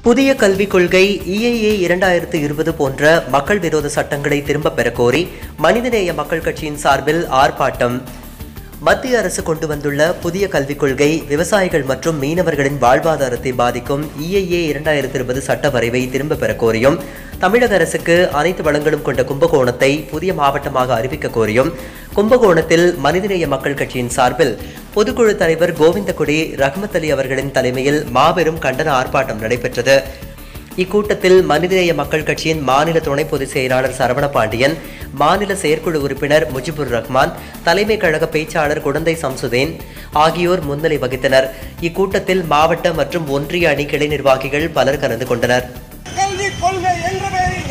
புதிய கல்விக் கொள்கை இஐஏ இரண்டாயிரத்து இருபது போன்ற மக்கள் விரோத சட்டங்களை திரும்பப் பெறக் கோரி மனிதநேய மக்கள் கட்சியின் சார்பில் ஆர்ப்பாட்டம் மத்திய அரசு கொண்டு வந்துள்ள புதிய கல்விக் கொள்கை விவசாயிகள் மற்றும் மீனவர்களின் வாழ்வாதாரத்தை பாதிக்கும் இஐஏ இரண்டாயிரத்து இருபது சட்ட வரைவை திரும்பப் பெறக் கோரியும் தமிழக அரசுக்கு அனைத்து வளங்களும் கொண்ட கும்பகோணத்தை புதிய மாவட்டமாக அறிவிக்க கோரியும் கும்பகோணத்தில் மனிதநேய மக்கள் கட்சியின் சார்பில் பொதுக்குழு தலைவர் கோவிந்தகுடி ரஹ்மத் அலி அவர்களின் தலைமையில் மாபெரும் கண்டன ஆர்ப்பாட்டம் நடைபெற்றது இக்கூட்டத்தில் மனிதநேய மக்கள் கட்சியின் மாநில துணை பொதுச் செயலாளர் சரவண பாண்டியன் மாநில செயற்குழு உறுப்பினர் முஜிபுர் ரஹ்மான் தலைமை கழக பேச்சாளர் குடந்தை சம்சுதேன் ஆகியோர் முன்னிலை வகித்தனர் இக்கூட்டத்தில் மாவட்ட மற்றும் ஒன்றிய அணி கிளை நிர்வாகிகள் பலர் கலந்து கொண்டனர் கல்விக் கொள்கை என்ற பெயரில்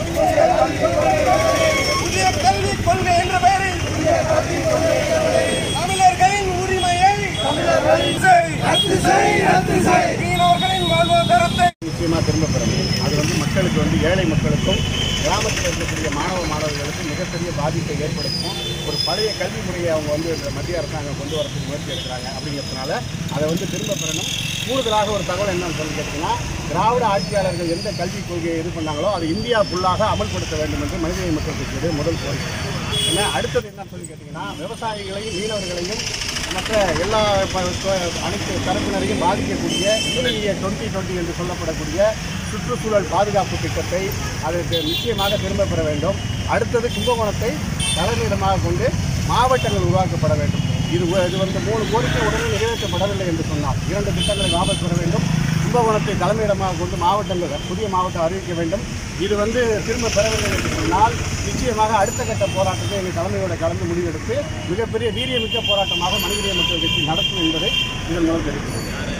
புதிய கல்விக் கொள்கை என்ற பெயரில் தமிழர்களின் உரிமையை ரத்து செய், ரத்து செய். மீனவர்களின் வாழ்வாதாரத்தை நிச்சயமாக திரும்ப பெற முடியும் அது வந்து மக்களுக்கு வந்து ஏழை மக்களுக்கும் கிராமத்தில் இருக்கக்கூடிய மாணவ மாணவர்களுக்கும் மிகப்பெரிய பாதிப்பை ஏற்படுத்தும் ஒரு பழைய கல்வி முறையை அவங்க வந்து இந்த மத்திய அரசாங்கம் கொண்டு வரதுக்கு முயற்சி எடுக்கிறாங்க அப்படிங்கிறதுனால அதை வந்து திரும்ப பெறணும் கூடுதலாக ஒரு தகவல் என்னன்னு சொல்லி கேட்டிங்கன்னா திராவிட ஆட்சியாளர்கள் எந்த கல்விக் கொள்கையை இது பண்ணாங்களோ அதை இந்தியா ஃபுல்லாக அமல்படுத்த வேண்டும் என்று மனிதநேய மக்கள் கட்சியுடைய முதல் கோரிக்கை ஏன்னா அடுத்தது என்னன்னு சொல்லி கேட்டிங்கன்னா விவசாயிகளையும் மீனவர்களையும் மற்ற எல்லா ப- ப- அனைத்து தரப்பினரையும் பாதிக்கக்கூடிய இந்திய டுவெண்ட்டி டுவெண்ட்டி என்று சொல்லப்படக்கூடிய சுற்றுச்சூழல் பாதுகாப்பு திட்டத்தை அதற்கு நிச்சயமாக திரும்ப பெற வேண்டும் அடுத்தது கும்பகோணத்தை தலைமையிடமாக கொண்டு மாவட்டங்கள் உருவாக்கப்பட வேண்டும் இது ஒ- இது வந்து மூணு கோரிக்கை உடனே நிறைவேற்றப்படவில்லை என்று சொன்னார் இரண்டு திட்டங்களை வாபஸ் பெற வேண்டும் கும்பகோணத்தை தலைமையிடமாக கொண்டு மாவட்டங்கள் புதிய மாவட்டம் அறிவிக்க வேண்டும் இது வந்து திரும்ப பெறவில்லை என்று சொன்னால் நிச்சயமாக அடுத்த கட்ட போராட்டத்தை எங்கள் தலைமையோட கலந்து முடிவெடுத்து மிகப்பெரிய வீரியமிக்க போராட்டமாக மனிதநேய மக்கள் கட்சி நடத்தும் என்பதை இதன் மூலம் தெரிவிக்கிறேன்